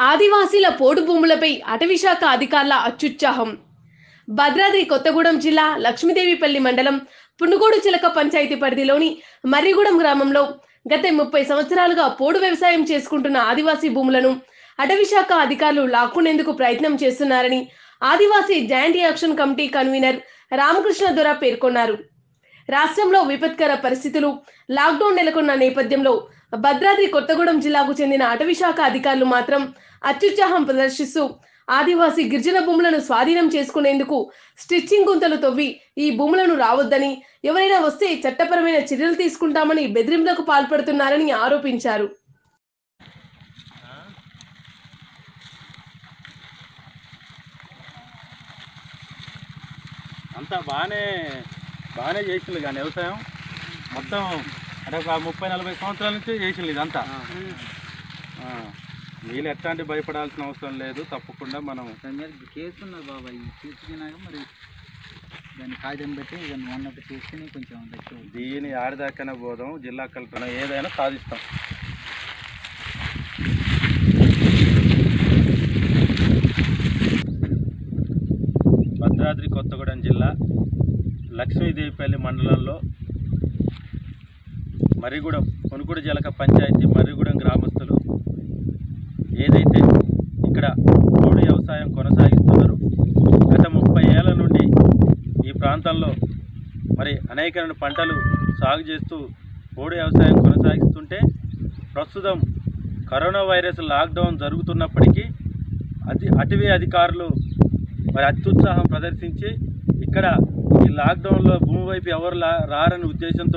ఆదివాసీల పోడు భూములపై అటవీశాఖ అధికారుల అత్యుత్సాహం భద్రాద్రి కొత్తగూడెం జిల్లా లక్ష్మీదేవిపల్లి మండలం పునుగోడు చిలక పంచాయతీ పరిధిలోని మర్రిగూడెం గ్రామంలో గత ముప్పై సంవత్సరాలుగా పోడు వ్యవసాయం చేసుకుంటున్న ఆదివాసీ భూములను అటవీశాఖ అధికారులు లాక్కునేందుకు ప్రయత్నం చేస్తున్నారని ఆదివాసీ joint action committee convener Ramakrishna Dora పేర్కొన్నారు రాష్ట్రంలో విపత్కర పరిస్థితులు లాక్డౌన్ నెలకొన్న నేపథ్యంలో భద్రాద్రి కొత్తగూడెం జిల్లాకు చెందిన అటవీశాఖ అధికారులు మాత్రం అత్యుత్సాహం ప్రదర్శిస్తూ ఆదివాసీ గిరిజన భూములను స్వాధీనం చేసుకునేందుకు స్టిచ్చింగ్ గుంతలు తవ్వి ఈ భూములను రావద్దని ఎవరైనా వస్తే చట్టపరమైన చర్యలు తీసుకుంటామని బెదిరింపులకు పాల్పడుతున్నారని ఆరోపించారు అంతా బాగానే బాగానే చేసిండు కానీ వ్యవసాయం మొత్తం అంటే ఒక ముప్పై నలభై సంవత్సరాల నుంచి చేసిండు ఇదంతా ఆ, వీళ్ళు ఎట్లాంటి భయపడాల్సిన అవసరం లేదు తప్పకుండా మనం దాని మీద కేసు ఉన్నది బాబాయ్ తీసుకున్నాక మరి దాన్ని కాగితం పెట్టి దాన్ని మొన్నటి తీసుకుని కొంచెం దగ్గర దీని ఆడదాకనే పోదాం జిల్లా కలెక్టర్ ఏదైనా సాధిస్తాం భద్రాద్రి కొత్తగూడెం జిల్లా లక్ష్మీదేవిపల్లి మండలంలో మర్రిగూడెం కొనుగోడు జలక పంచాయతీ మర్రిగూడెం గ్రామస్తులు ఏదైతే ఇక్కడ పోడు వ్యవసాయం కొనసాగిస్తున్నారు గత ముప్పై ఏళ్ల నుండి ఈ ప్రాంతంలో మరి అనేకమైన పంటలు సాగు చేస్తూ పోడు వ్యవసాయం కొనసాగిస్తుంటే ప్రస్తుతం కరోనా వైరస్ లాక్డౌన్ జరుగుతున్నప్పటికీ అతి అటవీ అధికారులు మరి అత్యుత్సాహం ప్రదర్శించి ఇక్కడ ఈ లాక్డౌన్లో భూమి వైపు ఎవరు లా రారని ఉద్దేశంతో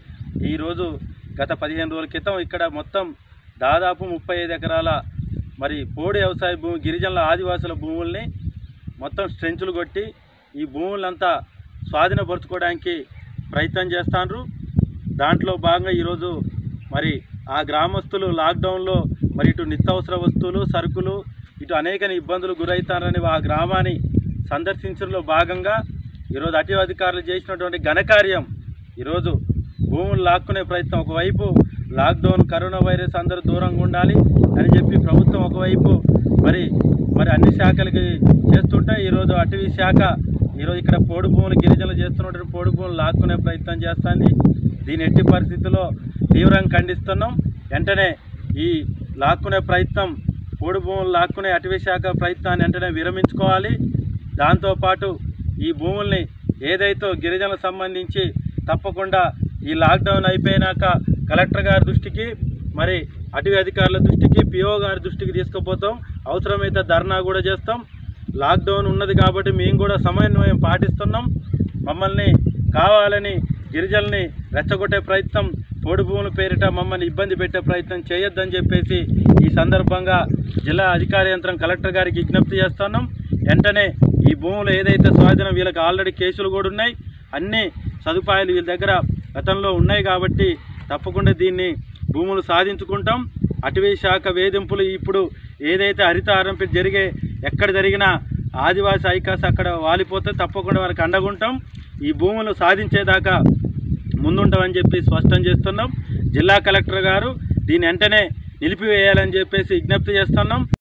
ఈరోజు గత పదిహేను రోజుల క్రితం ఇక్కడ మొత్తం దాదాపు ముప్పై ఐదు ఎకరాల మరి పోడు వ్యవసాయ భూమి గిరిజనుల ఆదివాసుల భూముల్ని మొత్తం స్ట్రెంచులు కొట్టి ఈ భూములంతా స్వాధీనపరచుకోవడానికి ప్రయత్నం చేస్తాండ్రు దాంట్లో భాగంగా ఈరోజు మరి ఆ గ్రామస్తులు లాక్డౌన్లో మరి ఇటు నిత్యావసర వస్తువులు సరుకులు ఇటు అనేక ఇబ్బందులు గురవుతారని ఆ గ్రామాన్ని సందర్శించడంలో భాగంగా ఈరోజు అటవీ అధికారులు చేసినటువంటి ఘనకార్యం ఈరోజు భూములు లాక్కునే ప్రయత్నం ఒకవైపు లాక్డౌన్ కరోనా వైరస్ అందరూ దూరంగా ఉండాలి అని చెప్పి ప్రభుత్వం ఒకవైపు మరి మరి అన్ని శాఖలకి చేస్తుంటే ఈరోజు అటవీ శాఖ ఈరోజు ఇక్కడ పోడు భూములు గిరిజనులు చేస్తున్నటువంటి పోడు భూములు లాక్కునే ప్రయత్నం చేస్తుంది దీని ఎట్టి పరిస్థితుల్లో తీవ్రంగా ఖండిస్తున్నాం వెంటనే ఈ లాక్కునే ప్రయత్నం పోడు భూములు లాక్కునే అటవీ శాఖ ప్రయత్నాన్ని వెంటనే విరమించుకోవాలి దాంతోపాటు ఈ భూముల్ని ఏదైతే గిరిజనులకు సంబంధించి తప్పకుండా ఈ లాక్డౌన్ అయిపోయినాక కలెక్టర్ గారి దృష్టికి మరి అటవీ అధికారుల దృష్టికి పిఓ గారి దృష్టికి తీసుకుపోతాం అవసరమైతే ధర్నా కూడా చేస్తాం లాక్డౌన్ ఉన్నది కాబట్టి మేము కూడా సమన్వయం పాటిస్తున్నాం మమ్మల్ని కావాలని గిరిజనుల్ని రెచ్చగొట్టే ప్రయత్నం పోడు భూముల పేరిట మమ్మల్ని ఇబ్బంది పెట్టే ప్రయత్నం చేయొద్దని చెప్పేసి ఈ సందర్భంగా జిల్లా అధికార యంత్రం కలెక్టర్ గారికి విజ్ఞప్తి చేస్తున్నాం వెంటనే ఈ భూములు ఏదైతే స్వాధీనం వీళ్ళకి ఆల్రెడీ కేసులు కూడా ఉన్నాయి అన్ని సదుపాయాలు వీళ్ళ దగ్గర గతంలో ఉన్నాయి కాబట్టి తప్పకుండా దీన్ని భూములు సాధించుకుంటాం అటవీ శాఖ వేధింపులు ఇప్పుడు ఏదైతే హరితహారం పై జరిగే ఎక్కడ జరిగినా ఆదివాసీ ఐకాస్ అక్కడ వాలిపోతే తప్పకుండా వారికి అండగుంటాం ఈ భూములు సాధించేదాకా ముందుంటామని చెప్పి స్పష్టం చేస్తున్నాం జిల్లా కలెక్టర్ గారు దీన్ని వెంటనే నిలిపివేయాలని చెప్పేసి విజ్ఞప్తి చేస్తున్నాం